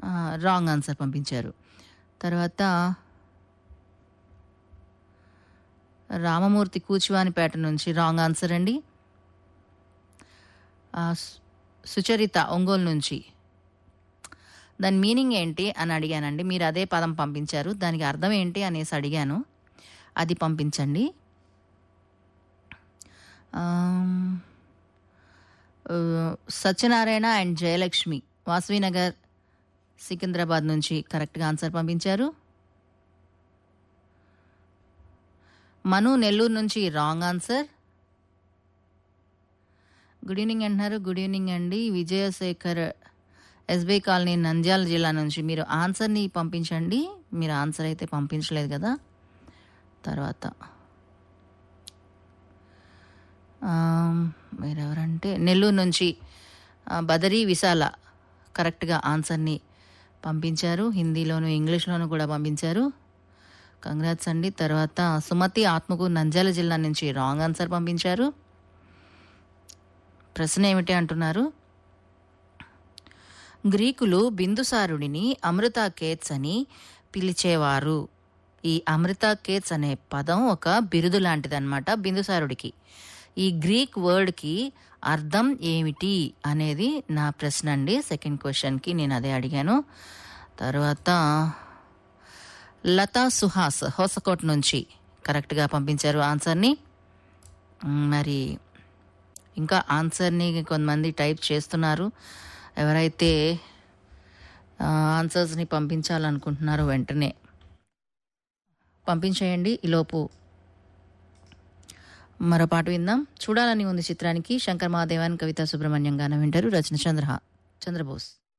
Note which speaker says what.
Speaker 1: wrong answer పంపించారు తర్వాత రామమూర్తి కూచివానిపేట నుంచి రాంగ్ ఆన్సర్ అండి ఆ, సు- సుచరిత ఒంగోలు నుంచి దాని మీనింగ్ ఏంటి అని అడిగానండి మీరు అదే పదం పంపించారు దానికి అర్థం ఏంటి అనేసి అడిగాను అది పంపించండి ఆమ్, ఆ, సత్యనారాయణ అండ్ జయలక్ష్మి వాసవినగర్ సికింద్రాబాద్ నుంచి కరెక్ట్గా ఆన్సర్ పంపించారు మను నెల్లూరు నుంచి రాంగ్ ఆన్సర్ గుడ్ ఈవినింగ్ అంటున్నారు గుడ్ ఈవినింగ్ అండి విజయశేఖర్ ఎస్బీ కాలనీ నంద్యాల జిల్లా నుంచి మీరు ఆన్సర్ని పంపించండి మీరు ఆన్సర్ అయితే పంపించలేదు కదా తర్వాత ఆమ్, మీరెవరంటే నెల్లూరు నుంచి ఆ, బదరీ విశాల కరెక్ట్గా ఆన్సర్ని పంపించారు హిందీలోను ఇంగ్లీష్లోను కూడా పంపించారు కంగ్రాట్స్ అండి తర్వాత సుమతి ఆత్మకు నంద్యాల జిల్లా నుంచి రాంగ్ ఆన్సర్ పంపించారు ప్రశ్న ఏమిటి అంటున్నారు గ్రీకులు బిందుసారుడిని అమృత కేట్స్ అని పిలిచేవారు ఈ అమృత కేట్స్ అనే పదం ఒక బిరుదు లాంటిదన్నమాట బిందుసారుడికి ఈ గ్రీక్ వర్డ్కి అర్థం ఏమిటి అనేది నా ప్రశ్న అండి సెకండ్ క్వశ్చన్కి నేను అదే అడిగాను తర్వాత లతా సుహాస్ హోసకోట్ నుంచి కరెక్ట్గా పంపించారు ఆన్సర్ని మ్, మరి ఇంకా ఆన్సర్ని కొంతమంది టైప్ చేస్తున్నారు ఎవరైతే ఆ, ఆన్సర్స్ని పంపించాలనుకుంటున్నారో వెంటనే పంపించేయండి ఈలోపు మరో పాట విందాం చూడాలని ఉంది చిత్రానికి శంకర్ మహాదేవన్ కవిత సుబ్రహ్మణ్యం గానం వింటారు రచన చంద్ర చంద్రబోస్